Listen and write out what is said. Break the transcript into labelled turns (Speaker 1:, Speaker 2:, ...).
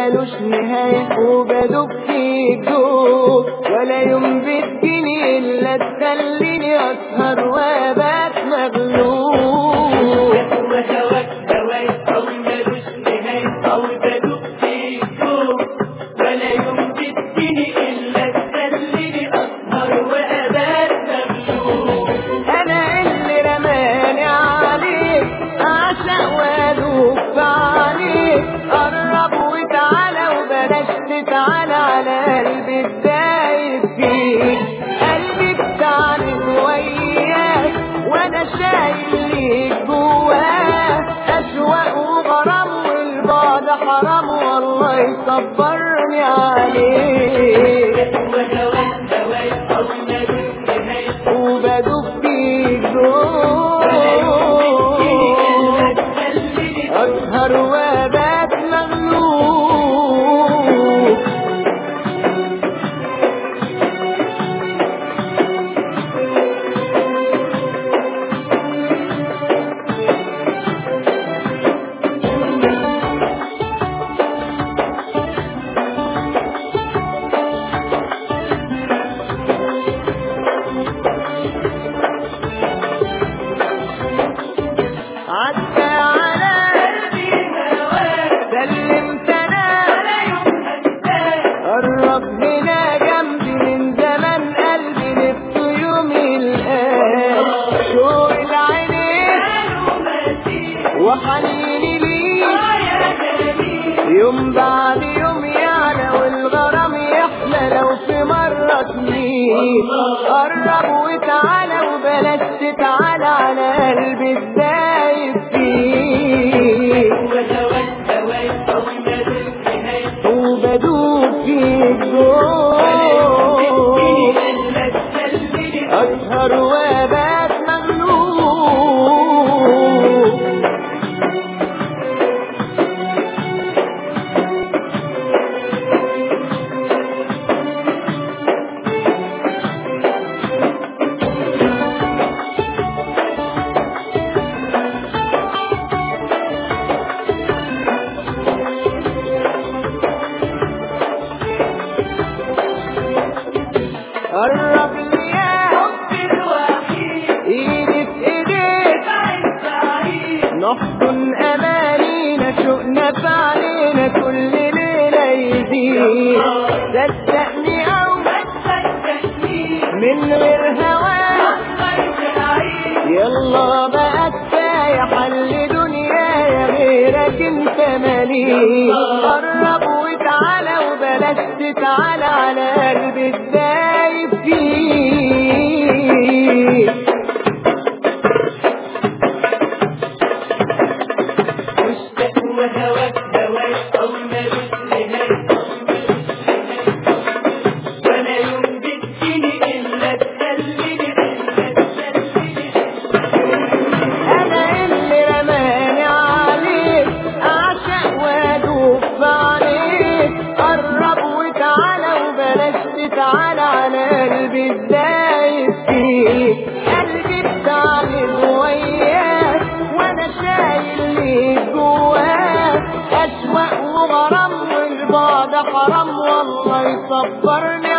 Speaker 1: ملوش نهاية وبدوب فيك جوه ولا يوم بتجيني إلا تخليني أسهر وأبات مغلوب
Speaker 2: وهواك هواي أو ملوش نهاية أو بدوب فيك جوه ولا يوم تديني إلا تخليني أسهر وأبات مغلوب
Speaker 1: أنا اللي رماني عليك أعشق وأدوب في عليك قرب وتعالى وبلاش تتعالى على قلبي الدايب فيك قلبي بتعلم وياك وأنا شايل ليك جواه أشواق وغرام والبعد حرام والله يصبرني عليك
Speaker 2: وهواك هواي أو ملوش نهاية
Speaker 1: وبدوب فيك
Speaker 2: ولا يوم تديني إلا
Speaker 1: جوه
Speaker 2: تخليني
Speaker 1: أسهر وبات مغلوب عدى على
Speaker 2: قلبي هواك
Speaker 1: سلمت انا
Speaker 2: ولا يوم أنساك
Speaker 1: قرب هنا جنبي من زمان قلبي نفسه يوم الآن شوق العينين
Speaker 2: قالوا مسيح
Speaker 1: وحنيني ليك
Speaker 2: آه يا جميل
Speaker 1: يوم بعد يوم يعلى والغرام يحلى لو في مرة سنين قرب وتعالى وبلاش تتعالى على قلبي الدايب فيك
Speaker 2: وهواك هواي أو ملوش نهاية
Speaker 1: وبدوب فيك
Speaker 2: ولا يوم تديني
Speaker 1: جوه
Speaker 2: إلا تخليني
Speaker 1: أسهر وبات مغلوب قرب لي يا
Speaker 2: حبي الوحيد
Speaker 1: ايدي في ايديك
Speaker 2: بعيد بعيد
Speaker 1: نحضن امانينا شوقنا في علينا كل ليله يزيد صدقني او
Speaker 2: ما تصدقني
Speaker 1: من غير هواك
Speaker 2: الله يعيد
Speaker 1: يلا بقى كفايه حل دنيايا غيرك انت مالي قرب وتعالى وبلاش تتعالى على قلبي الدايب فيك
Speaker 2: مشتاق وهواك هواك أو ملوش نهاية ولا يوم بتجيني إلا تخليني إلا تخليني
Speaker 1: انا اللي رماني عليك اعشق وادوب في عليك قرب وتعالى وبلاش تتعالى على قلبي الدايب فيك قلبي بتعلم وياك وانا شايل ليك جواك اشواق وغرام والبعد حرام والله يصبرني